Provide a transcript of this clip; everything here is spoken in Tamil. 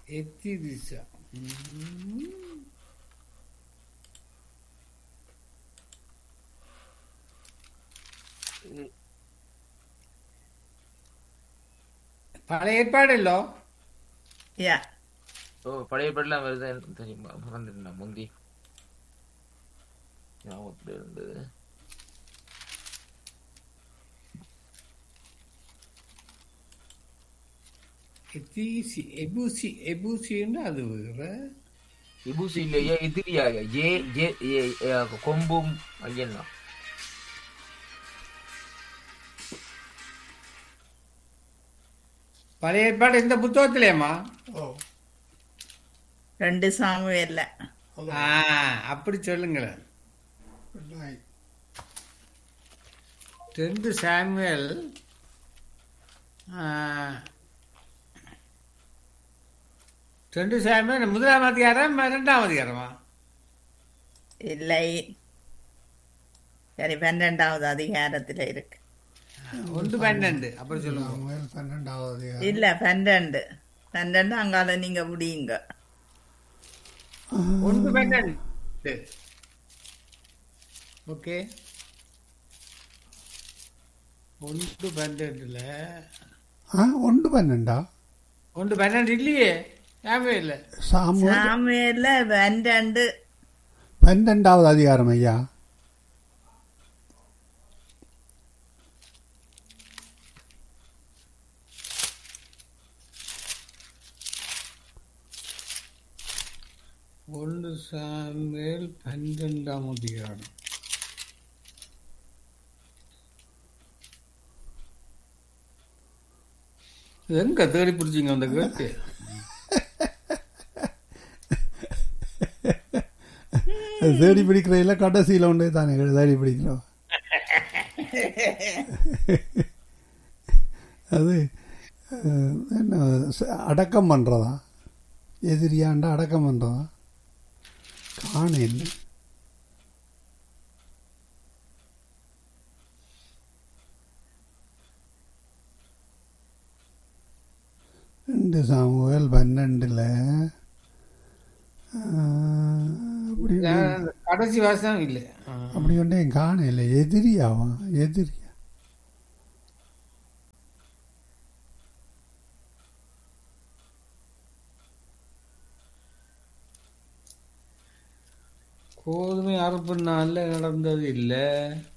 எத்திரிசா ம். பழைய ஏற்பாடு இல்லோ யா ஓ பழைய படலாம் வருது எனக்கு தெரியுமா மறந்துட்டேன் முந்தி ஞாபகத்துல இருந்தது எத்திசி எபூசி எபூசின்னு அது வேற இபுசி இல்லையா எதிரியா ஜே ஜே ஏ, ஏ, கொம்பும் ஐயன்னா பழைய ஏற்பாடு இந்த புத்தகத்திலேம்மா ஓ ரெண்டு சாமுவேல்ல ஆ அப்படி சொல்லுங்களேன் ரெண்டாய் ரெண்டு சாமுவேல் ஆ, ரெண்டு சாமுவேல் முதலாம் அதிகாரம் இரண்டாம் அதிகாரமா இல்லை சரி பன்னெண்டாவது அதிகாரத்துல இருக்கு ஒன்று பன்னெண்டு அப்படி சொல்லுங்க சாமுவேல் பன்னெண்டாவது அதிகாரம். இல்ல பன்னெண்டு பன்னெண்டு அங்கால நீங்க முடியுங்க ஒன்று பன்னெண்டு ஓகே ஒன்று பன்னெண்டுல ஆ ஒன்று பன்னெண்டா ஒன்று பன்னெண்டு இல்லையே ஞாபகம் இல்லை சாமுவேல் சாமுவேல்ல பன்னெண்டு பன்னெண்டாவது அதிகாரம் ஐயா ஒன்று சாமுவேல் பன்னிரெண்டாம் அதிகாரம் எங்க தேடி பிடிச்சிங்க அந்த கேட்டு அது தேடி பிடிக்கிறதில்ல கடைசியில் ஒன்றே தானே தேடி பிடிக்கிறோம் அது அஹ், என்ன ச- அடக்கம் பண்ணுறதா எதிரியாண்டா அடக்கம் பண்ணுறதா காண இல்லை ரெண்டு சாமுவேல் பன்னெண்டில் அப்படி நான் கடைசி வாசம் இல்லை ஆ. அப்படி ஒன்றே காண இல்லை எதிரியாவா எதிரியா கோதுமை அறுப்பு நாள்ல நடந்தது இல்லை